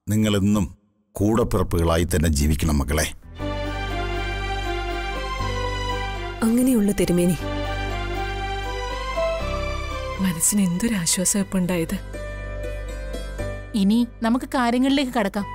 നിങ്ങളെന്നും കൂടപ്പിറപ്പുകളായി തന്നെ ജീവിക്കണം മകളെ അങ്ങനെയുള്ള തിരുമേനി മനസ്സിന് എന്തൊരാശ്വാസം ഇപ്പൊ ഉണ്ടായത് ഇനി നമുക്ക് കാര്യങ്ങളിലേക്ക് കടക്കാം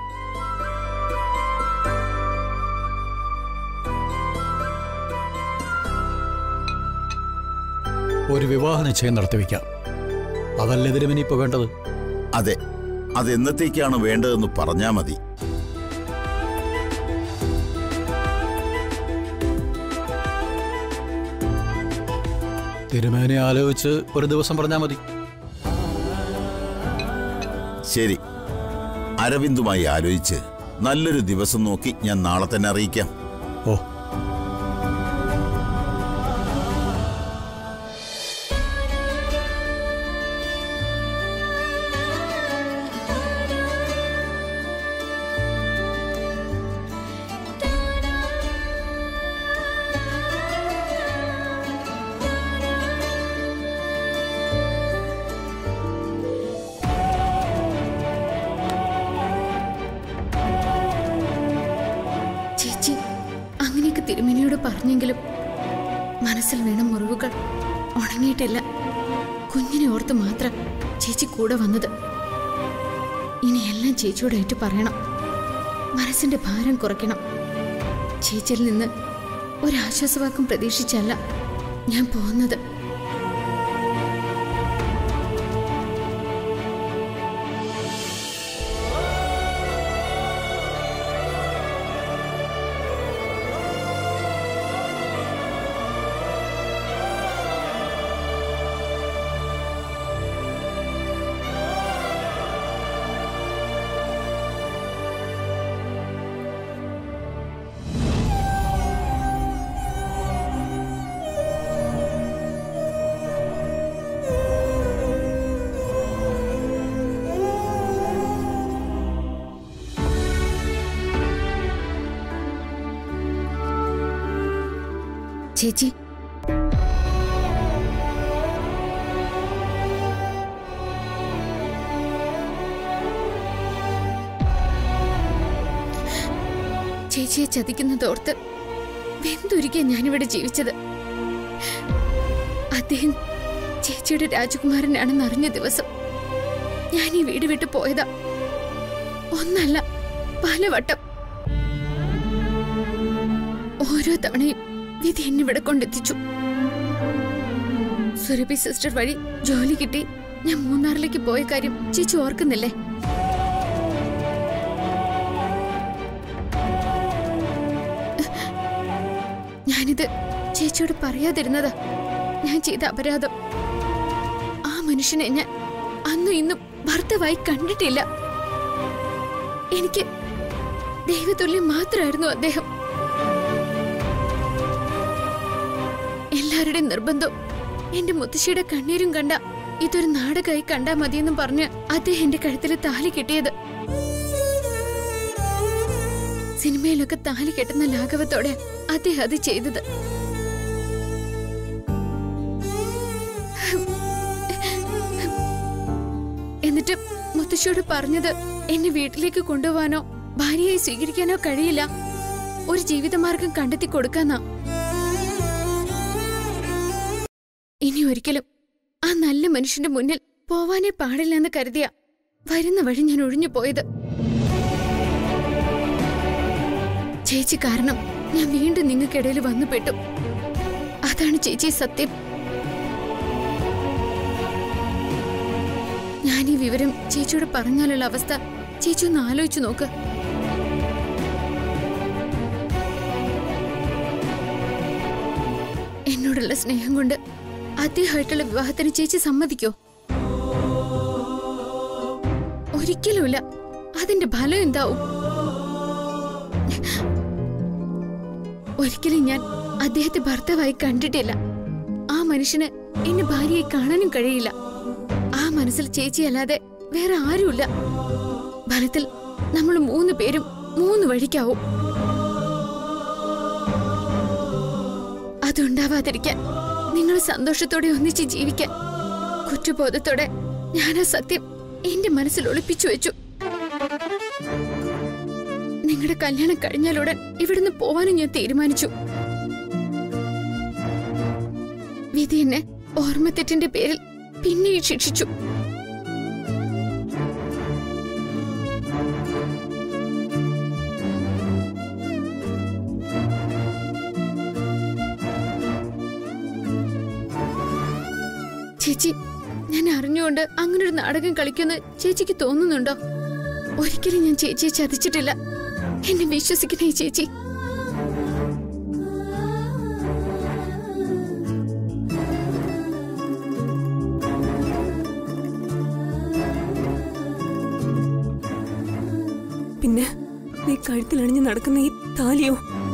ഒരു വിവാഹ നിശ്ചയം നടത്തിവെക്കാം അതല്ലേ തിരുമേനി ഇപ്പോൾ വേണ്ടത് അതെ അത് എന്നത്തേക്കാണ് വേണ്ടതെന്ന് പറഞ്ഞാ മതി തിരുമേനി ആലോചിച്ച് ഒരു ദിവസം പറഞ്ഞാൽ മതി ശരി അരവിന്ദുമായി ആലോചിച്ച് നല്ലൊരു ദിവസം നോക്കി ഞാൻ നാളെ തന്നെ അറിയിക്കാം ഓ ചേച്ചി അങ്ങനെയൊക്കെ തിരുമേനിയോട് പറഞ്ഞെങ്കിലും മനസ്സിൽ വീണ മുറിവുകൾ ഉണങ്ങിയിട്ടില്ല കുഞ്ഞിനെ ഓർത്ത് മാത്രം ചേച്ചി കൂടെ വന്നത് ഇനി എല്ലാം ചേച്ചിയോട് ഏറ്റു പറയണം മനസ്സിന്റെ ഭാരം കുറയ്ക്കണം ചേച്ചിയിൽ നിന്ന് ഒരാശ്വാസവാക്കും പ്രതീക്ഷിച്ചല്ല ഞാൻ പോകുന്നത് ചേച്ചി ചേച്ചിയെ ചതിക്കുന്നതോർത്ത് വെന്തുരുക്കിയ ഞാനിവിടെ ജീവിച്ചത് അദ്ദേഹം ചേച്ചിയുടെ രാജകുമാരനാണെന്ന് അറിഞ്ഞ ദിവസം ഞാൻ ഈ വീട് വിട്ടു പോയതാ ഒന്നല്ല പലവട്ടം ഓരോ തവണയും വിധി എന്നെ ഇവിടെ കൊണ്ടെത്തിച്ചു സുരഭി സിസ്റ്റർ വഴി ജോലി കിട്ടി ഞാൻ മൂന്നാറിലേക്ക് പോയ കാര്യം ചേച്ചി ഓർക്കുന്നില്ലേ ഞാനിത് ചേച്ചിയോട് പറയാതിരുന്നതാ ഞാൻ ചെയ്ത അപരാധം ആ മനുഷ്യനെ ഞാൻ അന്നും ഇന്നും ഭർത്താവായി കണ്ടിട്ടില്ല എനിക്ക് ദൈവതുല്യം മാത്രമായിരുന്നു അദ്ദേഹം എല്ലാവരുടെയും നിർബന്ധം എന്റെ മുത്തശ്ശിയുടെ കണ്ണീരും കണ്ട ഇതൊരു നാടകമായി കണ്ടാ മതിയെന്നും പറഞ്ഞ് അദ്ദേഹം എന്റെ കഴുത്തിൽ താലി കെട്ടിയത് സിനിമയിലൊക്കെ താലി കെട്ടുന്ന ലാഘവത്തോടെ അദ്ദേഹം അത് ചെയ്തത് എന്നിട്ട് മുത്തശ്ശിയോട് പറഞ്ഞത് എന്നെ വീട്ടിലേക്ക് കൊണ്ടുപോവാനോ ഭാര്യയായി സ്വീകരിക്കാനോ കഴിയില്ല ഒരു ജീവിതമാർഗം കണ്ടെത്തി കൊടുക്കാന്നാ ഇനി ഒരിക്കലും ആ നല്ല മനുഷ്യന്റെ മുന്നിൽ പോവാനേ പാടില്ലെന്ന് കരുതിയ വരുന്ന വഴി ഞാൻ ഒഴിഞ്ഞു പോയത് ചേച്ചി കാരണം ഞാൻ വീണ്ടും നിങ്ങൾക്കിടയിൽ വന്നു പെട്ടു അതാണ് ചേച്ചി സത്യം ഞാൻ ഈ വിവരം ചേച്ചിയോട് പറഞ്ഞാലുള്ള അവസ്ഥ ചേച്ചി ഒന്ന് ആലോചിച്ചു നോക്ക് എന്നോടുള്ള സ്നേഹം കൊണ്ട് അദ്ദേഹമായിട്ടുള്ള വിവാഹത്തിന് ചേച്ചി സമ്മതിക്കോ ഒരിക്കലുമില്ല അതിന്റെ ഫലം എന്താവും ഒരിക്കലും ഞാൻ അദ്ദേഹത്തെ ഭർത്താവായി കണ്ടിട്ടില്ല ആ മനുഷ്യന് എന്നെ ഭാര്യയായി കാണാനും കഴിയില്ല ആ മനസ്സിൽ ചേച്ചിയല്ലാതെ വേറെ ആരുമില്ല ഫലത്തിൽ നമ്മൾ മൂന്ന് പേരും മൂന്ന് വഴിക്കാവും അതുണ്ടാവാതിരിക്കാൻ നിങ്ങൾ സന്തോഷത്തോടെ ഒന്നിച്ച് ജീവിക്കാൻ കുറ്റബോധത്തോടെ ഞാൻ ആ സത്യം എന്റെ മനസ്സിൽ ഒളിപ്പിച്ചു വെച്ചു നിങ്ങളുടെ കല്യാണം കഴിഞ്ഞാലുടൻ ഇവിടുന്ന് പോവാനും ഞാൻ തീരുമാനിച്ചു വിധി എന്നെ ഓർമ്മത്തെറ്റിന്റെ പേരിൽ പിന്നെയും ശിക്ഷിച്ചു ചേച്ചി ഞാൻ അറിഞ്ഞുകൊണ്ട് അങ്ങനെ ഒരു നാടകം കളിക്കുമെന്ന് ചേച്ചിക്ക് തോന്നുന്നുണ്ടോ ഒരിക്കലും ഞാൻ ചേച്ചിയെ ചതിച്ചിട്ടില്ല എന്നെ വിശ്വസിക്കണേ ചേച്ചി പിന്നെ നീ കഴുത്തിലണിഞ്ഞ് നടക്കുന്ന ഈ താലിയോ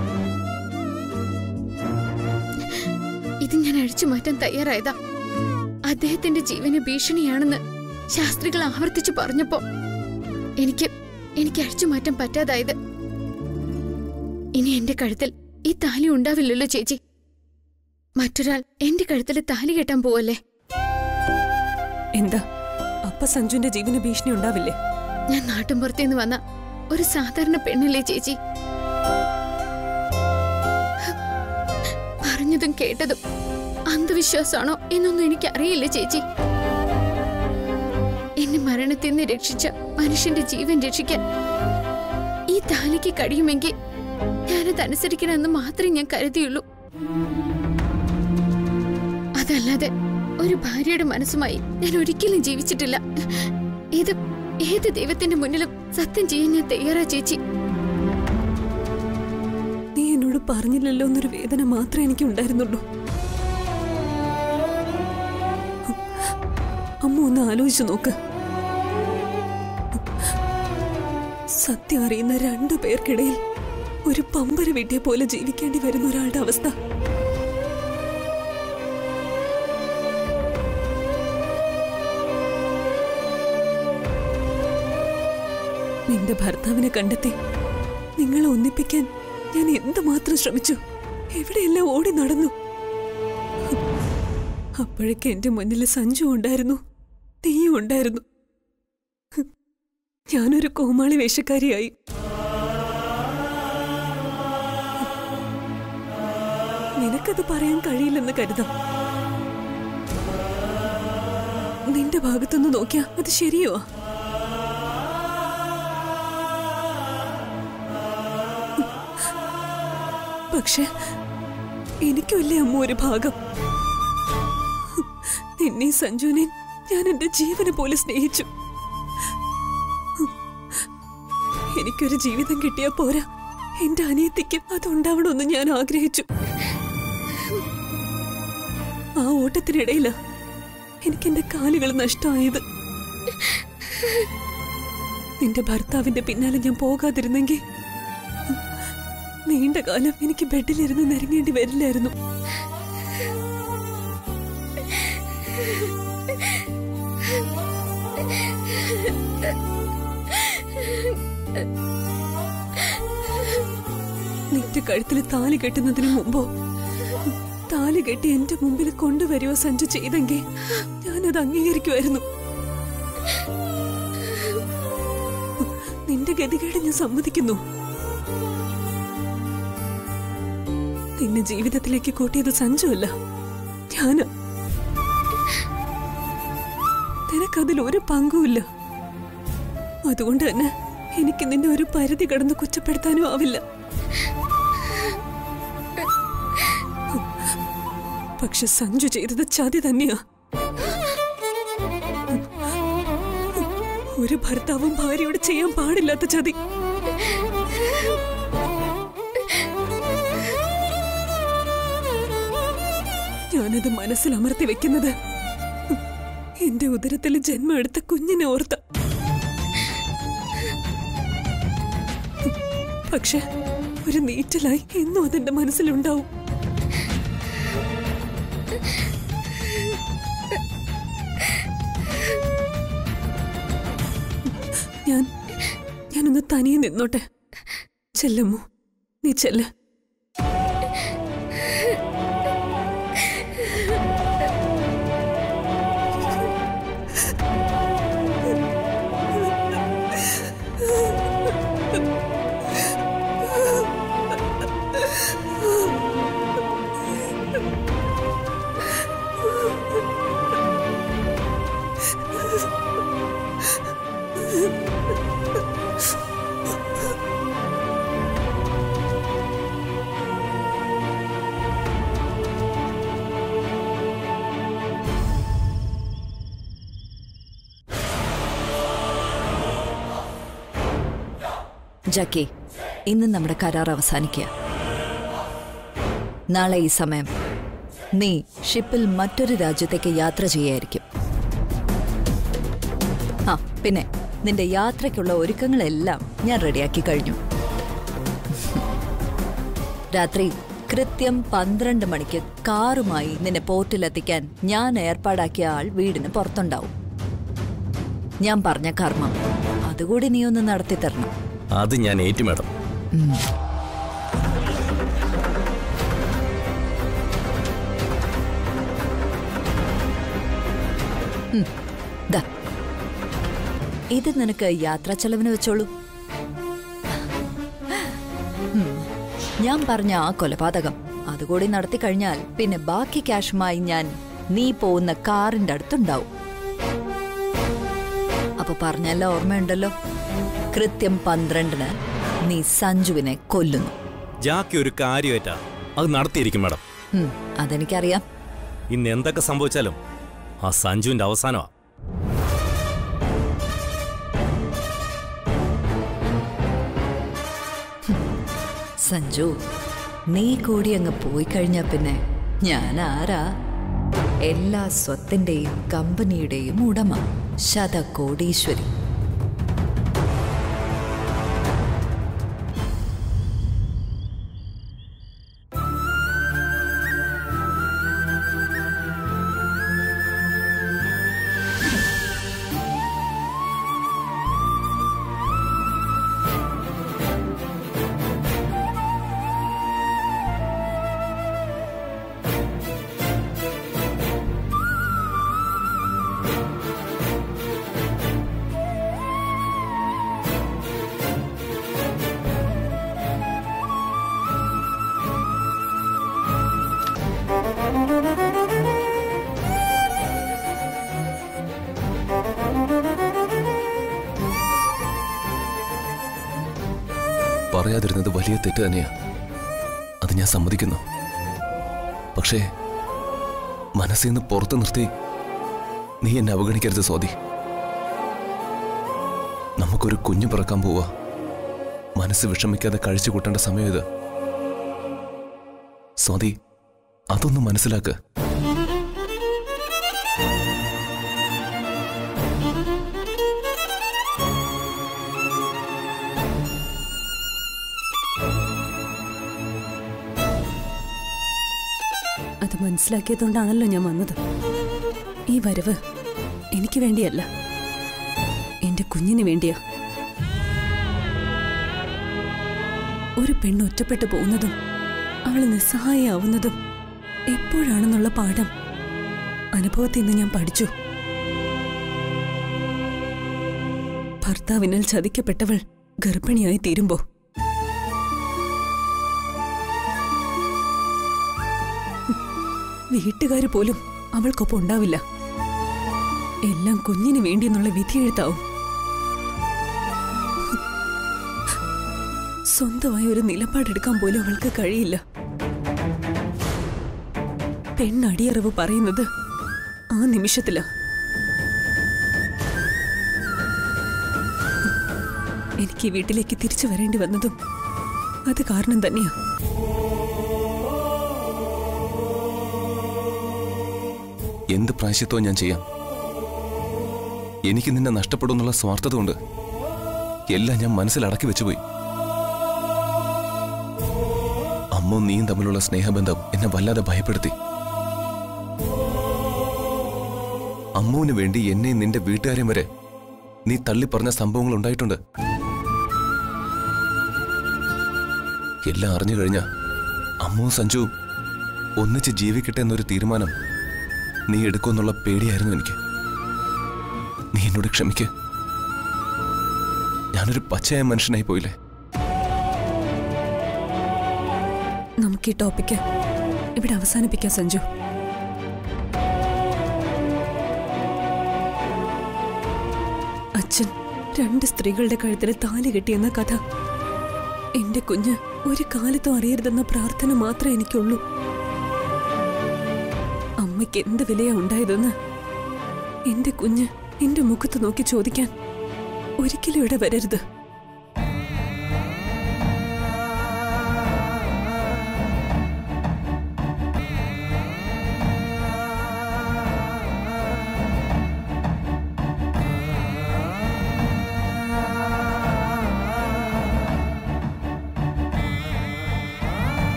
ഇത് ഞാൻ അഴിച്ചു മാറ്റാൻ തയ്യാറായതാ അദ്ദേഹത്തിന്റെ ജീവന് ഭീഷണിയാണെന്ന് ശാസ്ത്രികൾ ആവർത്തിച്ചു പറഞ്ഞപ്പോ എനിക്ക് എനിക്ക് അഴിച്ചു മാറ്റാൻ പറ്റാതായത് ഇനി എന്റെ കഴുത്തിൽ ഈ താലി ഉണ്ടാവില്ലല്ലോ ചേച്ചി മറ്റൊരാൾ എന്റെ കഴുത്തിൽ താലി കെട്ടാൻ പോവല്ലേ എന്താ അപ്പ സഞ്ജുവിന്റെ ജീവന് ഭീഷണി ഉണ്ടാവില്ലേ ഞാൻ നാട്ടിൻപുറത്തേന്ന് വന്ന ഒരു സാധാരണ പെണ്ണല്ലേ ചേച്ചി പറഞ്ഞതും കേട്ടതും അന്ധവിശ്വാസമാണോ എന്നൊന്നും എനിക്കറിയില്ല ചേച്ചി എന്നെ മരണത്തിൽ നിന്ന് രക്ഷിച്ച മനുഷ്യന്റെ ജീവൻ രക്ഷിക്കാൻ ഈ താലിക്ക് കഴിയുമെങ്കിൽ ഞാനത് അനുസരിക്കണമെന്ന് മാത്രമേ ഞാൻ കരുതിയുള്ളൂ അതല്ലാതെ ഒരു ഭാര്യയുടെ മനസ്സുമായി ഞാൻ ഒരിക്കലും ജീവിച്ചിട്ടില്ല ഇത് ഏത് ദൈവത്തിന്റെ മുന്നിലും സത്യം ചെയ്യാൻ ഞാൻ തയ്യാറാ ചേച്ചി നീ എന്നോട് പറഞ്ഞില്ലല്ലോ എന്നൊരു വേദന മാത്രമേ എനിക്ക് ഉണ്ടായിരുന്നുള്ളൂ അമ്മ ഒന്ന് ആലോചിച്ചു നോക്ക് സത്യം അറിയുന്ന രണ്ടു പേർക്കിടയിൽ ഒരു പമ്പര വീട്ടിയെ പോലെ ജീവിക്കേണ്ടി വരുന്ന ഒരാളുടെ അവസ്ഥ നിന്റെ ഭർത്താവിനെ കണ്ടെത്തി നിങ്ങളെ ഒന്നിപ്പിക്കാൻ ഞാൻ എന്തുമാത്രം ശ്രമിച്ചു എവിടെയെല്ലാം ഓടി നടന്നു അപ്പോഴേക്ക് എന്റെ മുന്നിൽ സഞ്ജു ഉണ്ടായിരുന്നു നീയും ഉണ്ടായിരുന്നു ഞാനൊരു കോമാളി വേഷക്കാരിയായി നിനക്കത് പറയാൻ കഴിയില്ലെന്ന് കരുതാം നിന്റെ ഭാഗത്തുനിന്ന് നോക്കിയാ അത് ശരിയോ പക്ഷെ എനിക്കുമല്ലേ അമ്മ ഒരു ഭാഗം നിന്നെ സഞ്ജുവിനെ ഞാൻ എന്റെ ജീവനെ പോലെ സ്നേഹിച്ചു എനിക്കൊരു ജീവിതം കിട്ടിയാ പോരാ എന്റെ അനിയത്തിക്കും അതുണ്ടാവണമെന്ന് ഞാൻ ആഗ്രഹിച്ചു ആ ഓട്ടത്തിനിടയിലാ എനിക്ക് എന്റെ കാലുകൾ നഷ്ടമായത് നിന്റെ ഭർത്താവിന്റെ പിന്നാലെ ഞാൻ പോകാതിരുന്നെങ്കിൽ നീണ്ട കാലം എനിക്ക് ബെഡിലിരുന്ന് നിരങ്ങേണ്ടി വരില്ലായിരുന്നു നിന്റെ കഴുത്തിൽ താലി കെട്ടുന്നതിന് മുമ്പോ താലി കെട്ടി എന്റെ മുമ്പിൽ കൊണ്ടുവരുവോ സഞ്ജു ചെയ്തെങ്കിൽ ഞാനത് അംഗീകരിക്കുമായിരുന്നു നിന്റെ ഗതികേട് ഞാൻ സമ്മതിക്കുന്നു നിന്നെ ജീവിതത്തിലേക്ക് കൂട്ടിയത് സഞ്ജു അല്ല ഞാന് നിനക്കതിൽ ഒരു പങ്കുമില്ല അതുകൊണ്ട് തന്നെ എനിക്ക് നിന്നെ ഒരു പരിധി കടന്ന് കുറ്റപ്പെടുത്താനും ആവില്ല പക്ഷെ സഞ്ജു ചെയ്തത് ചതി തന്നെയാ ഒരു ഭർത്താവും ഭാര്യയോട് ചെയ്യാൻ പാടില്ലാത്ത ചതി ഞാനത് മനസ്സിൽ അമർത്തി വെക്കുന്നത് എന്റെ ഉദരത്തിൽ ജന്മം എടുത്ത കുഞ്ഞിനെ ഓർത്ത പക്ഷെ ഒരു നീറ്റലായി എന്നും അതെന്റെ മനസ്സിലുണ്ടാവും ഞാൻ ഞാനൊന്ന് തനിയെ നിന്നോട്ടെ ചെല്ലമ്മു നീ ചെല്ല ജക്കി ഇന്ന് നമ്മുടെ കരാർ അവസാനിക്കുക നാളെ ഈ സമയം നീ ഷിപ്പിൽ മറ്റൊരു രാജ്യത്തേക്ക് യാത്ര ചെയ്യായിരിക്കും ആ പിന്നെ നിന്റെ യാത്രയ്ക്കുള്ള ഒരുക്കങ്ങളെല്ലാം ഞാൻ റെഡിയാക്കി കഴിഞ്ഞു രാത്രി കൃത്യം പന്ത്രണ്ട് മണിക്ക് കാറുമായി നിന്നെ പോർട്ടിലെത്തിക്കാൻ ഞാൻ ഏർപ്പാടാക്കിയ ആൾ വീടിന് പുറത്തുണ്ടാവും ഞാൻ പറഞ്ഞ കർമ്മം അതുകൂടി നീ ഒന്ന് നടത്തി തരണം അത് ഞാൻ ഏറ്റു മാഡം ദാ ഇത് നിനക്ക് യാത്രാ ചെലവിന് വെച്ചോളൂ ഉം. ഞാൻ പറഞ്ഞ ആ കൊലപാതകം അതുകൂടി നടത്തി കഴിഞ്ഞാൽ പിന്നെ ബാക്കി ക്യാഷുമായി ഞാൻ നീ പോകുന്ന കാറിന്റെ അടുത്തുണ്ടാവും അപ്പൊ പറഞ്ഞെല്ലാം ഓർമ്മയുണ്ടല്ലോ കൃത്യം പന്ത്രണ്ടിന് നീ സഞ്ജുവിനെ കൊല്ലുന്നു ജാക്കി ഒരു കാര്യമായിട്ടാ അത് നടത്തിയിരിക്കും മാഡം ഉം, അതെനിക്കറിയാം ഇന്ന് എന്തൊക്കെ സംഭവിച്ചാലും ആ സഞ്ജുവിന്റെ അവസാനമാ സഞ്ജു നീ കൂടി അങ്ങ് പോയി കഴിഞ്ഞാ പിന്നെ ഞാൻ ആരാ എല്ലാ സ്വത്തിന്റെയും കമ്പനിയുടെയും ഉടമ ശതകോടീശ്വരി പറയാതിരുന്നത് വലിയ തെറ്റ് തന്നെയാ അത് ഞാൻ സമ്മതിക്കുന്നു പക്ഷേ മനസ്സിൽ നിന്ന് പുറത്തു നിർത്തി നീ എന്നെ അവഗണിക്കരുത് സ്വാതി നമുക്കൊരു കുഞ്ഞു പിറക്കാൻ പോവാ മനസ്സ് വിഷമിക്കാതെ കഴിച്ചു കൂട്ടേണ്ട സമയം ഇത് സ്വാതി അതൊന്ന് മനസ്സിലാക്ക് അത് മനസ്സിലാക്കിയതുകൊണ്ടാണല്ലോ ഞാൻ വന്നത് ഈ വരവ് എനിക്ക് വേണ്ടിയല്ല എന്റെ കുഞ്ഞിന് വേണ്ടിയാ ഒരു പെണ്ണ് ഒറ്റപ്പെട്ടു പോകുന്നതും അവൾ നിസ്സഹായാവുന്നതും എപ്പോഴാണെന്നുള്ള പാഠം അനുഭവത്തിൽ നിന്ന് ഞാൻ പഠിച്ചു ഭർത്താവിനാൽ ചതിക്കപ്പെട്ടവൾ ഗർഭിണിയായി തീരുമ്പോ വീട്ടുകാര് പോലും അവൾക്കൊപ്പം ഉണ്ടാവില്ല എല്ലാം കുഞ്ഞിന് വേണ്ടി എന്നുള്ള വിധിയെഴുത്താവും സ്വന്തമായി ഒരു നിലപാടെടുക്കാൻ പോലും അവൾക്ക് കഴിയില്ല പെണ്ണടിയറവ് പറയുന്നത് ആ നിമിഷത്തില എനിക്ക് ഈ വീട്ടിലേക്ക് തിരിച്ചു വരേണ്ടി വന്നതും അത് കാരണം തന്നെയാ എന്ത് പ്രായശ്യത്വം ഞാൻ ചെയ്യാം എനിക്ക് നിന്നെ നഷ്ടപ്പെടുമെന്നുള്ള സ്വാർത്ഥത കൊണ്ട് എല്ലാം ഞാൻ മനസ്സിലടക്കി വെച്ചുപോയി അമ്മവും നീയും തമ്മിലുള്ള സ്നേഹബന്ധം എന്നെ വല്ലാതെ ഭയപ്പെടുത്തി അമ്മുവിന് വേണ്ടി എന്നെയും നിന്റെ വീട്ടുകാരെയും വരെ നീ തള്ളിപ്പറഞ്ഞ സംഭവങ്ങൾ ഉണ്ടായിട്ടുണ്ട് എല്ലാം അറിഞ്ഞു കഴിഞ്ഞ അമ്മുവും സഞ്ജുവും ഒന്നിച്ച് ജീവിക്കട്ടെ എന്നൊരു തീരുമാനം നീ എടുക്കുമെന്നുള്ള പേടിയായിരുന്നു എനിക്ക് നീ എന്നോട് ക്ഷമിക്ക് ഞാനൊരു പച്ചയായ മനുഷ്യനായി പോയില്ലേ നമുക്ക് ഈ ടോപ്പിക്ക് ഇവിടെ അവസാനിപ്പിക്കാം സഞ്ജു അച്ഛൻ രണ്ട് സ്ത്രീകളുടെ കഴുത്തിൽ താലി കെട്ടിയെന്ന കഥ എന്റെ കുഞ്ഞ് ഒരു കാലത്തും അറിയരുതെന്ന പ്രാർത്ഥന മാത്രമേ എനിക്കുള്ളൂ അമ്മയ്ക്ക് എന്ത് വിലയാ ഉണ്ടായതെന്ന് എന്റെ കുഞ്ഞ് എന്റെ മുഖത്ത് നോക്കി ചോദിക്കാൻ ഒരിക്കലും ഇവിടെ വരരുത്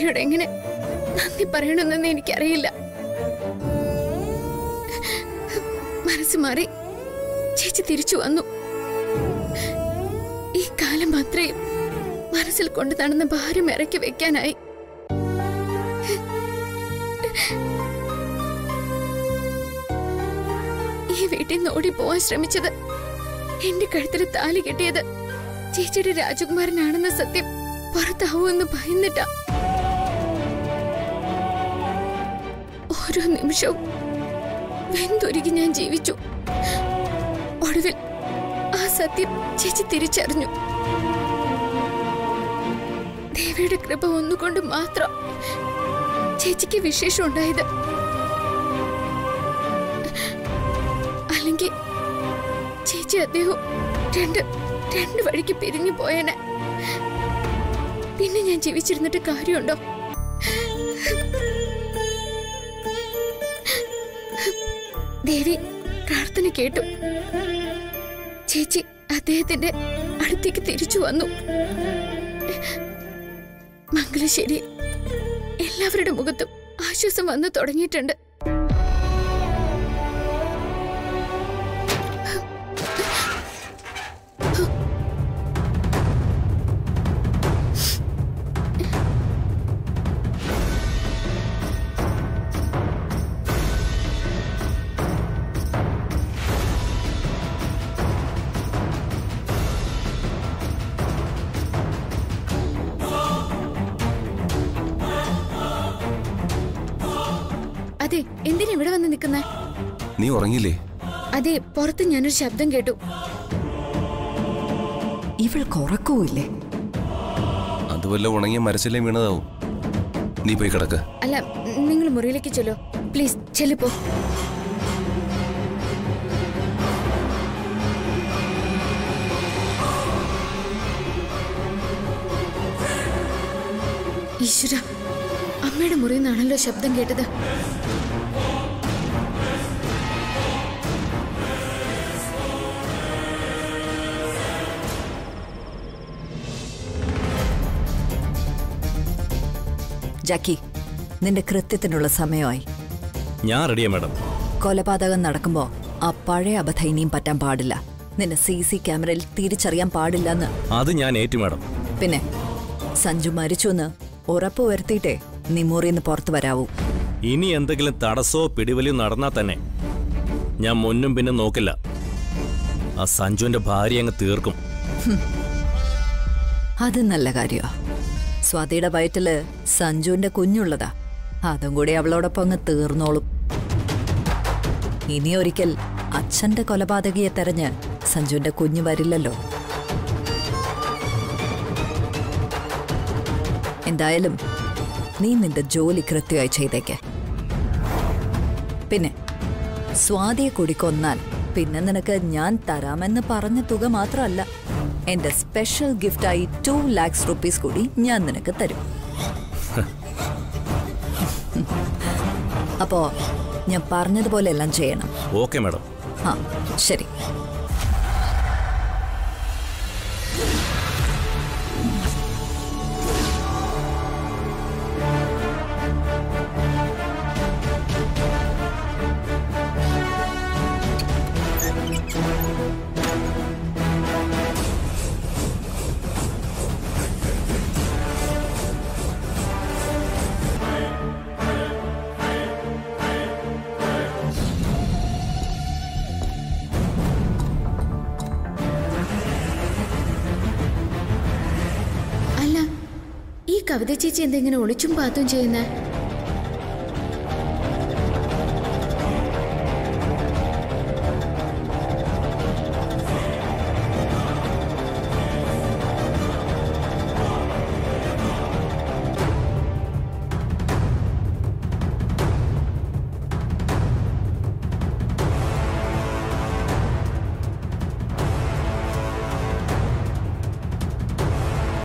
ദേവിയോട് എങ്ങനെ നന്ദി പറയണമെന്ന് എനിക്കറിയില്ല മനസ്സ് മാറി ചേച്ചി തിരിച്ചു വന്നു ഈ കാലം അത്രയും മനസ്സിൽ കൊണ്ട് നടന്ന ഭാരം ഇറക്കി വെക്കാനായി ഈ വീട്ടിൽ നിന്ന് ഓടിപ്പോവാൻ ശ്രമിച്ചത് എന്റെ കഴുത്തിൽ താലി കെട്ടിയത് ചേച്ചിയുടെ രാജകുമാരനാണെന്ന സത്യം പുറത്താവുമെന്ന് ഭയന്നിട്ടാ ഓരോ നിമിഷവും വെന്തൊരുക്കി ഞാൻ ജീവിച്ചു ഒടുവിൽ ആ സത്യം ചേച്ചി തിരിച്ചറിഞ്ഞു ദേവിയുടെ കൃപ ഒന്നുകൊണ്ട് മാത്രം ചേച്ചിക്ക് വിശേഷം ഉണ്ടായത് അല്ലെങ്കിൽ ചേച്ചി അദ്ദേഹം രണ്ട് രണ്ട് വഴിക്ക് പിരിഞ്ഞു പോയേനെ പിന്നെ ഞാൻ ജീവിച്ചിരുന്നിട്ട് കാര്യമുണ്ടോ ദേവി പ്രാർത്ഥന കേട്ടു ചേച്ചി അദ്ദേഹത്തിന്റെ അടുത്തേക്ക് തിരിച്ചു വന്നു മംഗലശ്ശേരി എല്ലാവരുടെ മുഖത്തും ആശ്വാസം വന്നു തുടങ്ങിയിട്ടുണ്ട് അതെ എന്തിനാ ഇവിടെ വന്ന് നിൽക്കുന്നേ നീ ഉറങ്ങിയില്ലേ അതെ പുറത്ത് ഞാനൊരു ശബ്ദം കേട്ടു ഇവൾക്ക് ഉറക്കവുമില്ലേ അത് വല്ല ഉണങ്ങിയ മരച്ചില്ലേ വീണതാവും നീ പോയി കിടക്ക് അല്ല നിങ്ങൾ മുറിയിലേക്ക് ചെല്ലോ പ്ലീസ് ചെല്ലിപ്പോ ഈശ്വര അമ്മയുടെ മുറിയിൽ നിന്നാണല്ലോ ശബ്ദം കേട്ടത് ജാക്കി നിന്റെ കൃത്യത്തിനുള്ള സമയമായി ഞാൻ റെഡിയാ മാഡം കൊലപാതകം നടക്കുമ്പോ ആ പഴയ അബദ്ധം ഇനിയും പറ്റാൻ പാടില്ല നിന്നെ സി സി ക്യാമറയിൽ തിരിച്ചറിയാൻ പാടില്ലെന്ന് അത് ഞാൻ ഏറ്റു മാഡം പിന്നെ സഞ്ജു മരിച്ചുവെന്ന് ഉറപ്പ് വരുത്തിയിട്ടേ നീ മുറിന്ന് പുറത്തു വരാവൂ ഇനി എന്തെങ്കിലും തടസ്സമോ പിടിവലിയോ നടന്നാൽ തന്നെ ഞാൻ മുന്നും പിന്നും നോക്കില്ല ആ സഞ്ജുവിന്റെ ഭാര്യ അങ്ങ് തീർക്കും അത് നല്ല കാര്യമാ സ്വാതിയുടെ വയറ്റില് സഞ്ജുവിന്റെ കുഞ്ഞുള്ളതാ അതും കൂടി അവളോടൊപ്പം അങ്ങ് തീർന്നോളും ഇനി ഒരിക്കൽ അച്ഛന്റെ കൊലപാതകിയെ തെരഞ്ഞ് സഞ്ജുവിന്റെ കുഞ്ഞു വരില്ലല്ലോ എന്തായാലും നീ നിന്റെ ജോലി കൃത്യമായി ചെയ്തേക്ക് പിന്നെ സ്വാതിയെ കൂടി കൊന്നാൽ പിന്നെ നിനക്ക് ഞാൻ തരാമെന്ന് പറഞ്ഞ തുക മാത്രമല്ല എന്റെ സ്പെഷ്യൽ ഗിഫ്റ്റായി ടു ലാക്സ് റുപ്പീസ് കൂടി ഞാൻ നിനക്ക് തരും അപ്പോ ഞാൻ പറഞ്ഞതുപോലെ എല്ലാം ചെയ്യണം ഓക്കെ മാഡം ആ ശരി അല്ല ഈ കവിത ചേച്ചി എന്തെങ്ങനെ ഒളിച്ചും പാത്തും ചെയ്യുന്നേ